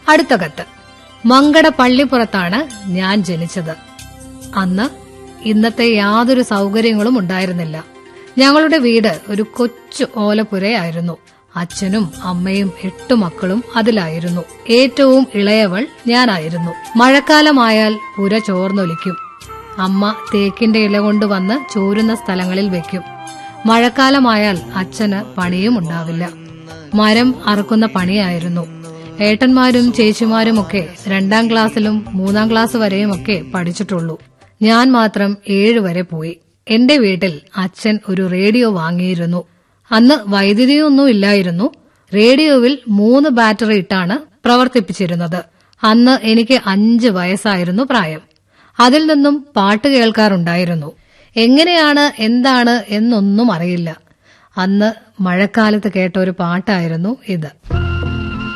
അടുത്ത കത്ത് മങ്കട പള്ളിപ്പുറത്താണ് ഞാൻ ജനിച്ചത് അന്ന് ഇന്നത്തെ യാതൊരു സൗകര്യങ്ങളും ഉണ്ടായിരുന്നില്ല ഞങ്ങളുടെ വീട് ഒരു കൊച്ചു ഓലപ്പുരയായിരുന്നു അച്ഛനും അമ്മയും എട്ടു മക്കളും അതിലായിരുന്നു ഏറ്റവും ഇളയവൾ ഞാനായിരുന്നു മഴക്കാലമായാൽ പുര ചോർന്നൊലിക്കും അമ്മ തേക്കിന്റെ ഇല കൊണ്ടുവന്ന് ചോരുന്ന സ്ഥലങ്ങളിൽ വെക്കും മഴക്കാലമായാൽ അച്ഛന് പണിയും ഉണ്ടാവില്ല മരം അറുക്കുന്ന പണിയായിരുന്നു ഏട്ടന്മാരും ചേച്ചിമാരുമൊക്കെ രണ്ടാം ക്ലാസ്സിലും മൂന്നാം ക്ലാസ് വരെയുമൊക്കെ പഠിച്ചിട്ടുള്ളൂ ഞാൻ മാത്രം ഏഴ് വരെ പോയി എന്റെ വീട്ടിൽ അച്ഛൻ ഒരു റേഡിയോ വാങ്ങിയിരുന്നു അന്ന് വൈദ്യുതിയൊന്നും ഇല്ലായിരുന്നു റേഡിയോവിൽ മൂന്ന് ബാറ്ററി ഇട്ടാണ് പ്രവർത്തിപ്പിച്ചിരുന്നത് അന്ന് എനിക്ക് അഞ്ച് വയസ്സായിരുന്നു പ്രായം അതിൽ നിന്നും പാട്ട് കേൾക്കാറുണ്ടായിരുന്നു എങ്ങനെയാണ് എന്താണ് എന്നൊന്നും അറിയില്ല അന്ന് മഴക്കാലത്ത് കേട്ട ഒരു പാട്ടായിരുന്നു ഇത്